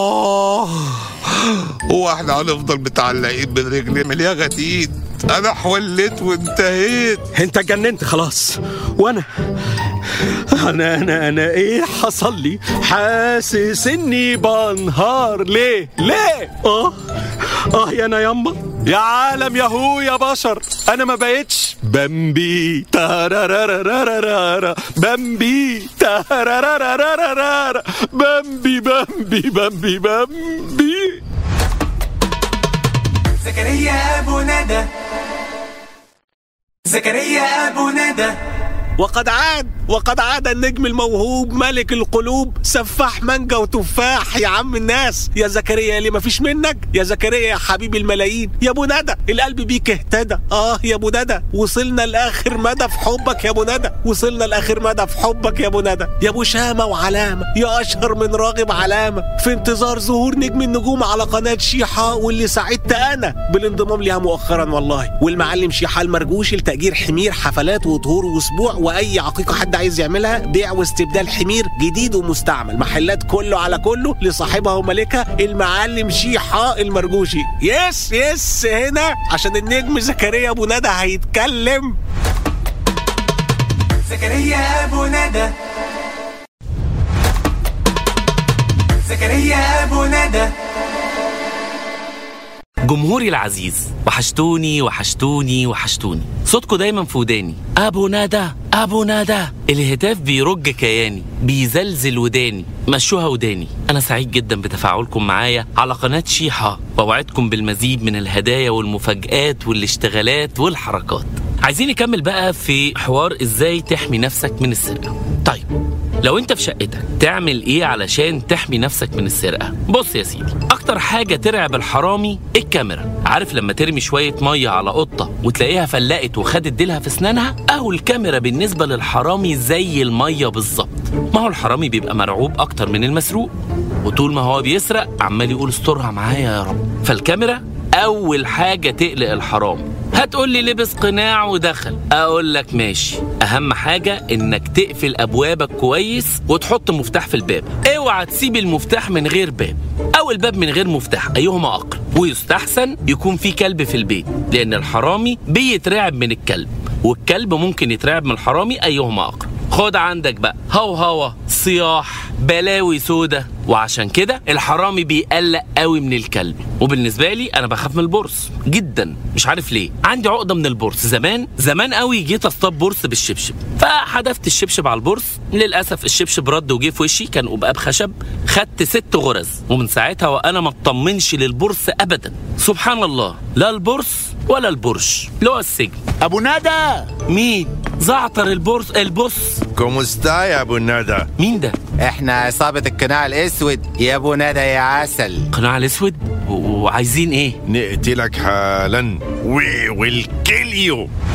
آه هو احنا هنفضل متعلقين من رجلي يا غديد انا حوليت وانتهيت انت اتجننت خلاص وانا انا انا انا ايه حصل لي حاسس اني بنهار ليه ليه اه اه يا انا يما يا عالم يا هو يا بشر انا ما بقتش بمبي تارارارارارارا بمبي تارارارارارارا بمبي بمبي بمبي بمبي زكريا أبو ندى زكريا أبو ندى وقد عاد وقد عاد النجم الموهوب ملك القلوب سفاح مانجا وتفاح يا عم الناس يا زكريا اللي مفيش منك يا زكريا يا حبيب الملايين يا ابو ندى القلب بيك اهتدى اه يا ابو ندى وصلنا لاخر مدى في حبك يا ابو ندى وصلنا لاخر مدى في حبك يا ابو ندى يا ابو شامه وعلامه يا اشهر من راغب علامه في انتظار ظهور نجم النجوم على قناه شيحه واللي سعدت انا بالانضمام ليها مؤخرا والله والمعلم شيحه المرجوش لتاجير حمير حفلات وطهور واسبوع واي عقيقه حد عايز يعملها بيع واستبدال حمير جديد ومستعمل محلات كله على كله لصاحبها ومالكها المعلم شيحه المرجوشي يس يس هنا عشان النجم زكريا ابو ندى هيتكلم زكريا أبو ندى زكريا أبو ندى جمهوري العزيز وحشتوني وحشتوني وحشتوني صوتكم دايما في وداني ابو ندى ابو ندى الهتاف بيرج كياني بيزلزل وداني مشوها وداني انا سعيد جدا بتفاعلكم معايا على قناه شيحه ووعدكم بالمزيد من الهدايا والمفاجآت والاشتغالات والحركات عايزين نكمل بقى في حوار ازاي تحمي نفسك من السرقه طيب لو انت في شقتك تعمل ايه علشان تحمي نفسك من السرقه بص يا سيدي اكتر حاجه ترعب الحرامي الكاميرا عارف لما ترمي شويه ميه على قطه وتلاقيها فلقت وخدت ديلها في اسنانها اهو الكاميرا بالنسبه للحرامي زي الميه بالظبط ما هو الحرامي بيبقى مرعوب اكتر من المسروق وطول ما هو بيسرق عمال يقول استرها معايا يا رب فالكاميرا اول حاجه تقلق الحرام هتقول لي لبس قناع ودخل اقول لك ماشي اهم حاجه انك تقفل ابوابك كويس وتحط مفتاح في الباب اوعى تسيب المفتاح من غير باب او الباب من غير مفتاح ايهما اقرب ويستحسن يكون في كلب في البيت لان الحرامي بيترعب من الكلب والكلب ممكن يترعب من الحرامي ايهما اقرب خد عندك بقى هوهوة صياح بلاوي سودة وعشان كده الحرامي بيقلق قوي من الكلب وبالنسبة لي أنا بخاف من البورس جدا مش عارف ليه عندي عقدة من البورس زمان زمان قوي جيت اصطاد بورس بالشبشب فحدفت الشبشب على البورس للأسف الشبشب رد وجه في وشي كان قباب خشب خدت ست غرز ومن ساعتها وأنا ما اطمنش للبورس أبدا سبحان الله لا البورس ولا البرش اللي هو السجن ابو ندى مين زعتر البورس البص كومو ستاي يا ابو ندى مين ده احنا عصابة القناع الاسود يا ابو ندى يا عسل قناع الاسود و- وعايزين ايه نقتلك حالا وي ويل كيل يو